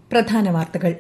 പ്രധാന വാർത്തകൾ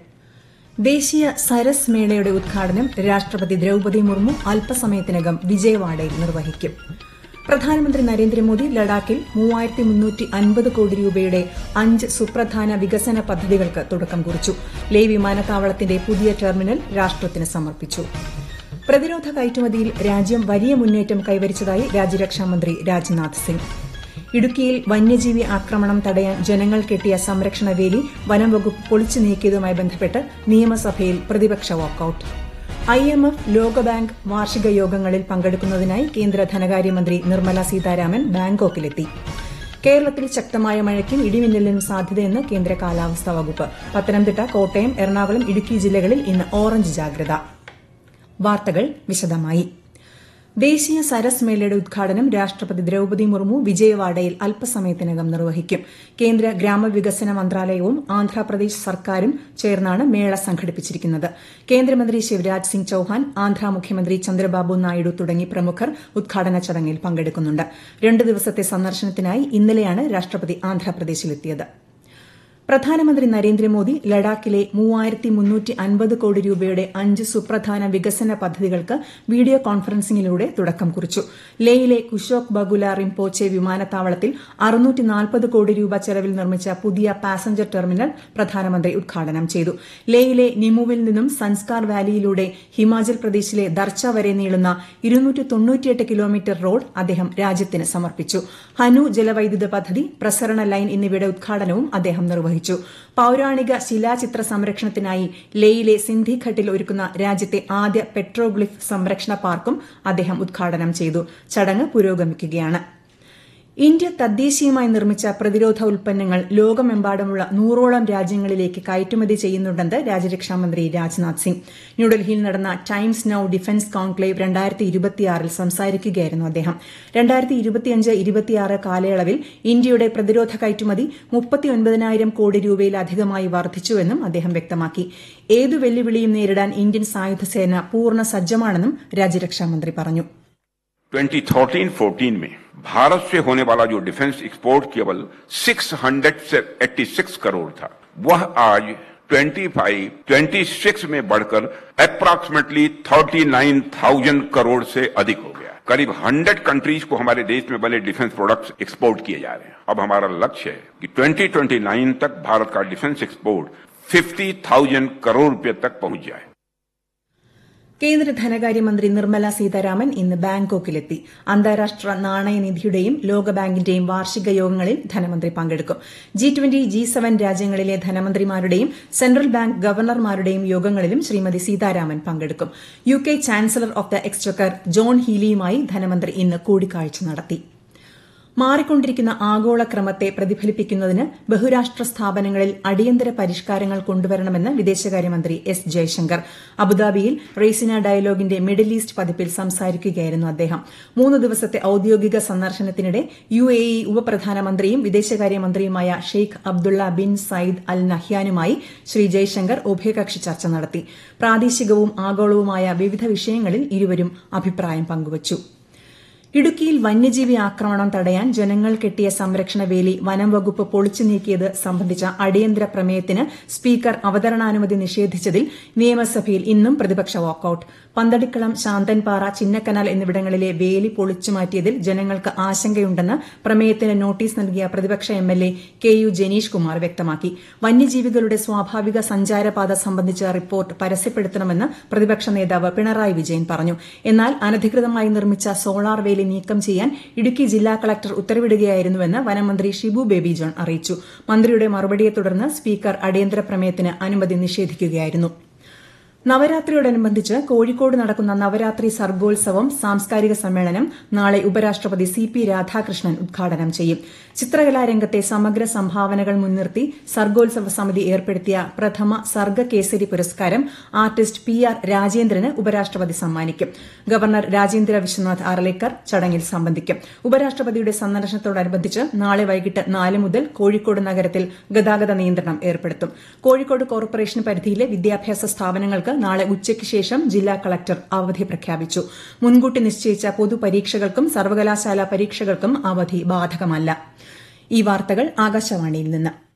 ദേശീയ സരസ് മേളയുടെ ഉദ്ഘാടനം രാഷ്ട്രപതി ദ്രൌപദി മുർമു അല്പസമയത്തിനകം വിജയവാഡയിൽ നിർവഹിക്കും പ്രധാനമന്ത്രി നരേന്ദ്രമോദി ലഡാക്കിൽ മൂവായിരത്തി മുന്നൂറ്റി അൻപത് കോടി രൂപയുടെ അഞ്ച് സുപ്രധാന വികസന പദ്ധതികൾക്ക് തുടക്കം കുറിച്ചു ലേ വിമാനത്താവളത്തിന്റെ പുതിയ ടെർമിനൽ രാഷ്ട്രത്തിന് സമർപ്പിച്ചു പ്രതിരോധ കയറ്റുമതിയിൽ രാജ്യം വലിയ മുന്നേറ്റം കൈവരിച്ചതായി രാജ്യരക്ഷാമന്ത്രി രാജ്നാഥ് സിംഗ് ഇടുക്കിയിൽ വന്യജീവി ആക്രമണം തടയാൻ ജനങ്ങൾ കെട്ടിയ സംരക്ഷണ വേലി വനം വകുപ്പ് പൊളിച്ചു നീക്കിയതുമായി ബന്ധപ്പെട്ട് നിയമസഭയിൽ പ്രതിപക്ഷ വാക്കൌട്ട് ഐ എം എഫ് ലോകബാങ്ക് വാർഷിക യോഗങ്ങളിൽ പങ്കെടുക്കുന്നതിനായി കേന്ദ്ര ധനകാര്യമന്ത്രി നിർമ്മല സീതാരാമൻ ബാങ്കോക്കിലെത്തി കേരളത്തിൽ ശക്തമായ മഴയ്ക്കും ഇടിമിന്നലിനും സാധ്യതയെന്ന് കേന്ദ്ര കാലാവസ്ഥാ വകുപ്പ് പത്തനംതിട്ട കോട്ടയം എറണാകുളം ഇടുക്കി ജില്ലകളിൽ ഇന്ന് ഓറഞ്ച് ജാഗ്രത വാർത്തകൾ വിശദമായി ദേശീയ സരസ് മേളയുടെ ഉദ്ഘാടനം രാഷ്ട്രപതി ദ്രൌപദി മുർമു വിജയവാഡയിൽ അല്പസമയത്തിനകം നിർവഹിക്കും കേന്ദ്ര ഗ്രാമവികസന മന്ത്രാലയവും ആന്ധ്രാപ്രദേശ് സർക്കാരും ചേർന്നാണ് മേള സംഘടിപ്പിച്ചിരിക്കുന്നത് കേന്ദ്രമന്ത്രി ശിവരാജ് സിംഗ് ചൌഹാൻ ആന്ധ്ര മുഖ്യമന്ത്രി ചന്ദ്രബാബു നായിഡു തുടങ്ങി പ്രമുഖർ ഉദ്ഘാടന ചടങ്ങിൽ പങ്കെടുക്കുന്നുണ്ട് രണ്ട് ദിവസത്തെ സന്ദർശനത്തിനായി ഇന്നലെയാണ് രാഷ്ട്രപതി ആന്ധ്രാപ്രദേശിലെത്തിയത് പ്രധാനമന്ത്രി നരേന്ദ്രമോദി ലഡാക്കിലെ മൂവായിരത്തി മുന്നൂറ്റി അൻപത് കോടി രൂപയുടെ അഞ്ച് സുപ്രധാന വികസന പദ്ധതികൾക്ക് വീഡിയോ കോൺഫറൻസിംഗിലൂടെ തുടക്കം കുറിച്ചു ലേയിലെ കുശോക് ബഗുല റിംപോച്ചെ വിമാനത്താവളത്തിൽ അറുന്നൂറ്റി നാൽപ്പത് കോടി രൂപ ചെലവിൽ നിർമ്മിച്ച പുതിയ പാസഞ്ചർ ടെർമിനൽ പ്രധാനമന്ത്രി ഉദ്ഘാടനം ചെയ്തു ലേയിലെ നിമുവിൽ നിന്നും സൻസ്കാർ വാലിയിലൂടെ ഹിമാചൽ പ്രദേശിലെ ദർച്ച വരെ നീളുന്ന ഇരുന്നൂറ്റി തൊണ്ണൂറ്റിയെട്ട് കിലോമീറ്റർ റോഡ് അദ്ദേഹം രാജ്യത്തിന് സമർപ്പിച്ചു ഹനു ജലവൈദ്യുത പദ്ധതി പ്രസരണ ലൈൻ എന്നിവയുടെ ഉദ്ഘാടനവും അദ്ദേഹം നിർവഹിച്ചു പൌരാണിക ശിലാചിത്ര സംരക്ഷണത്തിനായി ലേയിലെ സിന്ധിഘട്ടിൽ ഒരുക്കുന്ന രാജ്യത്തെ ആദ്യ പെട്രോഗ്ലിഫ് സംരക്ഷണ പാർക്കും അദ്ദേഹം ഉദ്ഘാടനം ചെയ്തു ചടങ്ങ് പുരോഗമിക്കുകയാണ് ഇന്ത്യ തദ്ദേശീയമായി നിർമ്മിച്ച പ്രതിരോധ ഉൽപ്പന്നങ്ങൾ ലോകമെമ്പാടുമുള്ള നൂറോളം രാജ്യങ്ങളിലേക്ക് കയറ്റുമതി ചെയ്യുന്നുണ്ടെന്ന് രാജ്യരക്ഷാമന്ത്രി രാജ്നാഥ് സിംഗ് ന്യൂഡൽഹിയിൽ നടന്ന ടൈംസ് നൌ ഡിഫൻസ് കോൺക്ലേവ് രണ്ടായിരത്തി ഇരുപത്തിയാറിൽ സംസാരിക്കുകയായിരുന്നു അദ്ദേഹം രണ്ടായിരത്തി ഇരുപത്തിയഞ്ച് ഇരുപത്തിയാറ് കാലയളവിൽ ഇന്ത്യയുടെ പ്രതിരോധ കയറ്റുമതി മുപ്പത്തിയൊൻപതിനായിരം കോടി രൂപയിലധികമായി വർദ്ധിച്ചുവെന്നും അദ്ദേഹം വ്യക്തമാക്കി ഏതു വെല്ലുവിളിയും നേരിടാൻ ഇന്ത്യൻ സായുധസേന പൂർണ്ണ സജ്ജമാണെന്നും രാജ്യരക്ഷാമന്ത്രി പറഞ്ഞു 2013-14 में भारत से होने वाला जो डिफेंस एक्सपोर्ट केवल 686 करोड़ था वह आज 25 26 में बढ़कर अप्रॉक्सीमेटली 39,000 करोड़ से अधिक हो गया करीब 100 कंट्रीज को हमारे देश में बने डिफेंस प्रोडक्ट्स एक्सपोर्ट किए जा रहे हैं अब हमारा लक्ष्य है कि 2029 तक भारत का डिफेंस एक्सपोर्ट 50,000 करोड़ रुपए तक पहुंच जाए കേന്ദ്ര ധനകാര്യമന്ത്രി നിർമ്മല സീതാരാമൻ ഇന്ന് ബാങ്കോക്കിലെത്തി അന്താരാഷ്ട്ര നാണയനിധിയുടെയും ലോകബാങ്കിന്റെയും വാർഷിക യോഗങ്ങളിൽ ധനമന്ത്രി പങ്കെടുക്കും ജി ട്വന്റി ജി സെവൻ രാജ്യങ്ങളിലെ ധനമന്ത്രിമാരുടെയും സെൻട്രൽ ബാങ്ക് ഗവർണർമാരുടെയും യോഗങ്ങളിലും ശ്രീമതി സീതാരാമൻ പങ്കെടുക്കും U K chancellor of the exchequer John ഹീലിയുമായി ധനമന്ത്രി ഇന്ന് കൂടിക്കാഴ്ച നടത്തി മാറിക്കൊണ്ടിരിക്കുന്ന ആഗോളക്രമത്തെ പ്രതിഫലിപ്പിക്കുന്നതിന് ബഹുരാഷ്ട്ര സ്ഥാപനങ്ങളിൽ അടിയന്തര പരിഷ്കാരങ്ങൾ കൊണ്ടുവരണമെന്ന് വിദേശകാര്യമന്ത്രി എസ് ജയശങ്കർ അബുദാബിയിൽ റെയ്സിന ഡയലോഗിന്റെ മിഡിൽ ഈസ്റ്റ് പതിപ്പിൽ സംസാരിക്കുകയായിരുന്നു അദ്ദേഹം മൂന്ന് ദിവസത്തെ ഔദ്യോഗിക സന്ദർശനത്തിനിടെ യു എ ഇ ഉപപ്രധാനമന്ത്രിയും വിദേശകാര്യമന്ത്രിയുമായ Sheikh Abdullah bin Zayed Al നഹ്യാനുമായി ശ്രീ ജയശങ്കർ ഉഭയകക്ഷി ചർച്ച നടത്തി പ്രാദേശികവും ആഗോളവുമായ വിവിധ വിഷയങ്ങളിൽ ഇരുവരും അഭിപ്രായം പങ്കുവച്ചു ഇടുക്കിയിൽ വന്യജീവി ആക്രമണം തടയാൻ ജനങ്ങൾ കെട്ടിയ സംരക്ഷണ വേലി വനം വകുപ്പ് പൊളിച്ചു നീക്കിയത് സംബന്ധിച്ച അടിയന്തര പ്രമേയത്തിന് സ്പീക്കർ അവതരണാനുമതി നിഷേധിച്ചതിൽ നിയമസഭയിൽ ഇന്നും പ്രതിപക്ഷ വാക്കൌട്ട് പന്തടിക്കളം ശാന്തൻപാറ ചിന്നക്കനാൽ എന്നിവിടങ്ങളിലെ വേലി പൊളിച്ചു മാറ്റിയതിൽ ജനങ്ങൾക്ക് ആശങ്കയുണ്ടെന്ന് പ്രമേയത്തിന് നോട്ടീസ് നൽകിയ പ്രതിപക്ഷ MLA K U Janeesh Kumar വ്യക്തമാക്കി വന്യജീവികളുടെ സ്വാഭാവിക സഞ്ചാരപാത സംബന്ധിച്ച റിപ്പോർട്ട് പരസ്യപ്പെടുത്തണമെന്ന് പ്രതിപക്ഷ നേതാവ് പിണറായി വിജയൻ പറഞ്ഞു എന്നാൽ അനധികൃതമായി നിർമ്മിച്ച സോളാർ വേലി വേലി നീക്കം ചെയ്യാൻ ഇടുക്കി ജില്ലാ കളക്ടർ ഉത്തരവിടുകയായിരുന്നുവെന്ന് വനമന്ത്രി ഷിബു ബേബി ജോൺ അറിയിച്ചു മന്ത്രിയുടെ മറുപടിയെ തുടർന്ന് സ്പീക്കർ അടിയന്തര പ്രമേയത്തിന് അനുമതി നിഷേധിക്കുകയായിരുന്നു നവരാത്രിയോടനുബന്ധിച്ച് കോഴിക്കോട് നടക്കുന്ന നവരാത്രി സർഗോത്സവം സാംസ്കാരിക സമ്മേളനം നാളെ ഉപരാഷ്ട്രപതി സി പി രാധാകൃഷ്ണൻ ഉദ്ഘാടനം ചെയ്യും ചിത്രകലാരംഗത്തെ സമഗ്ര സംഭാവനകൾ മുൻനിർത്തി സർഗോത്സവ സമിതി ഏർപ്പെടുത്തിയ പ്രഥമ സർഗ കേസരി പുരസ്കാരം ആർട്ടിസ്റ്റ് പി ആർ രാജേന്ദ്രന് ഉപരാഷ്ട്രപതി സമ്മാനിക്കും ഗവർണർ രാജേന്ദ്ര വിശ്വനാഥ് അർലേക്കർ ചടങ്ങിൽ സംബന്ധിക്കും ഉപരാഷ്ട്രപതിയുടെ സന്ദർശനത്തോടനുബന്ധിച്ച് നാളെ വൈകിട്ട് നാല് മുതൽ കോഴിക്കോട് നഗരത്തിൽ ഗതാഗത നിയന്ത്രണം ഏർപ്പെടുത്തും കോഴിക്കോട് കോർപ്പറേഷൻ പരിധിയിലെ വിദ്യാഭ്യാസ സ്ഥാപനങ്ങൾക്ക് നാളെ ഉച്ചയ്ക്ക് ശേഷം ജില്ലാ കളക്ടർ അവധി പ്രഖ്യാപിച്ചു മുൻകൂട്ടി നിശ്ചയിച്ച പൊതുപരീക്ഷകൾക്കും സർവകലാശാല പരീക്ഷകൾക്കും അവധി ബാധകമല്ല ഈ വാർത്തകൾ ആകാശവാണിയിൽ നിന്ന്